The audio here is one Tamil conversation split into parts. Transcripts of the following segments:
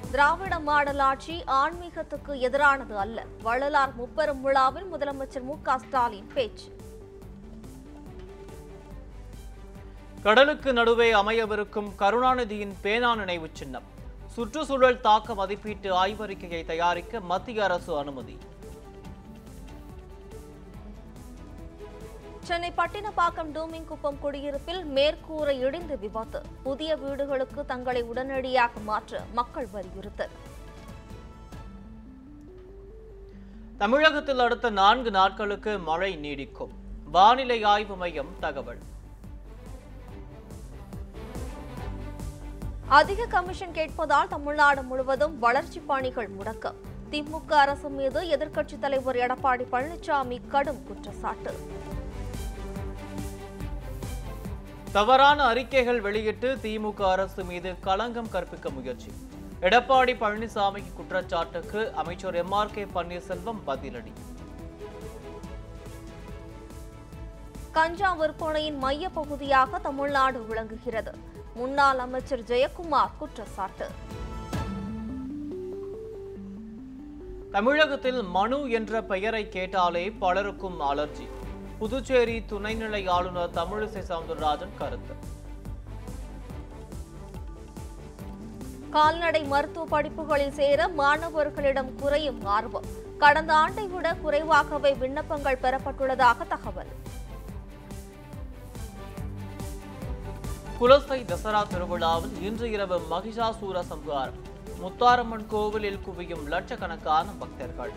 திராவிட மாடல் ஆட்சி ஆன்மீகத்துக்கு எதிரானது அல்ல வள்ளலார் முப்பெரும் விழாவில் முதலமைச்சர் மு க ஸ்டாலின் பேச்சு கடலுக்கு நடுவே அமையவிருக்கும் கருணாநிதியின் பேனா நினைவு சின்னம் சுற்றுச்சூழல் தாக்க மதிப்பீட்டு ஆய்வறிக்கையை தயாரிக்க மத்திய அரசு அனுமதி சென்னை பட்டினப்பாக்கம் டூமிங்குப்பம் குடியிருப்பில் மேற்கூரை இடிந்து விபத்து புதிய வீடுகளுக்கு தங்களை உடனடியாக மாற்ற மக்கள் வலியுறுத்தல் தமிழகத்தில் அடுத்த நான்கு நாட்களுக்கு மழை நீடிக்கும் வானிலை ஆய்வு மையம் தகவல் அதிக கமிஷன் கேட்பதால் தமிழ்நாடு முழுவதும் வளர்ச்சி பணிகள் முடக்கம் திமுக அரசு மீது எதிர்க்கட்சித் தலைவர் எடப்பாடி பழனிசாமி கடும் குற்றச்சாட்டு தவறான அறிக்கைகள் வெளியிட்டு திமுக அரசு மீது களங்கம் கற்பிக்க முயற்சி எடப்பாடி பழனிசாமி குற்றச்சாட்டுக்கு அமைச்சர் எம் ஆர் கே பன்னீர்செல்வம் பதிலடி கஞ்சா விற்பனையின் மைய பகுதியாக தமிழ்நாடு விளங்குகிறது முன்னாள் அமைச்சர் ஜெயக்குமார் குற்றச்சாட்டு தமிழகத்தில் மனு என்ற பெயரை கேட்டாலே பலருக்கும் அலர்ஜி புதுச்சேரி துணைநிலை ஆளுநர் தமிழிசை சவுந்தரராஜன் கருத்து கால்நடை மருத்துவ படிப்புகளில் சேர மாணவர்களிடம் குறையும் ஆர்வம் கடந்த ஆண்டை விட குறைவாகவே விண்ணப்பங்கள் பெறப்பட்டுள்ளதாக தகவல் குலசை தசரா திருவிழாவில் இன்று இரவு மகிஷாசூர சம்ஹாரம் முத்தாரம்மன் கோவிலில் குவியும் லட்சக்கணக்கான பக்தர்கள்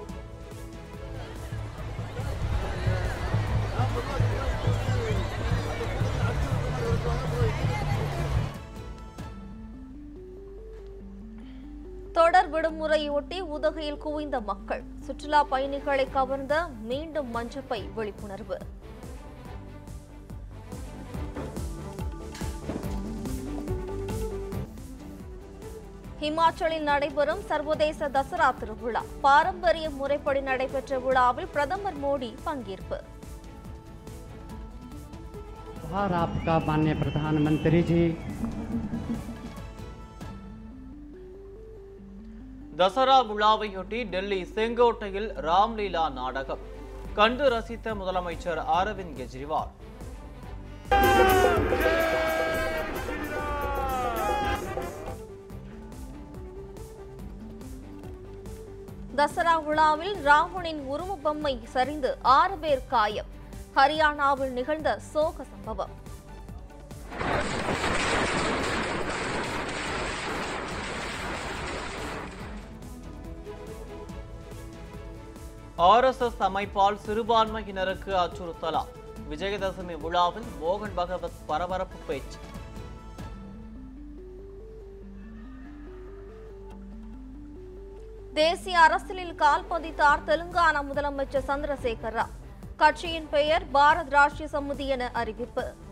தொடர் விடுமுறையொட்டி உதகையில் குவிந்த மக்கள் சுற்றுலா பயணிகளை கவர்ந்த மீண்டும் மஞ்சப்பை விழிப்புணர்வு ஹிமாச்சலில் நடைபெறும் சர்வதேச தசரா திருவிழா பாரம்பரிய முறைப்படி நடைபெற்ற விழாவில் பிரதமர் மோடி பங்கேற்பு आभार आपका माननीय प्रधानमंत्री जी தசரா விழாவையொட்டி டெல்லி செங்கோட்டையில் ராம்லீலா நாடகம் கண்டு ரசித்த முதலமைச்சர் அரவிந்த் கெஜ்ரிவால் தசரா விழாவில் ராவணின் உருவ பொம்மை சரிந்து ஆறு பேர் காயம் ஹரியானாவில் நிகழ்ந்த சோக சம்பவம் ஆர்எஸ்எஸ் அமைப்பால் சிறுபான்மையினருக்கு அச்சுறுத்தலா விஜயதசமி விழாவில் மோகன் பகவத் பரபரப்பு பேச்சு தேசிய அரசியலில் கால் பதித்தார் தெலுங்கானா முதலமைச்சர் சந்திரசேகர் ராவ் கட்சியின் பெயர் பாரத் ராஷ்டிரிய சமிதி என அறிவிப்பு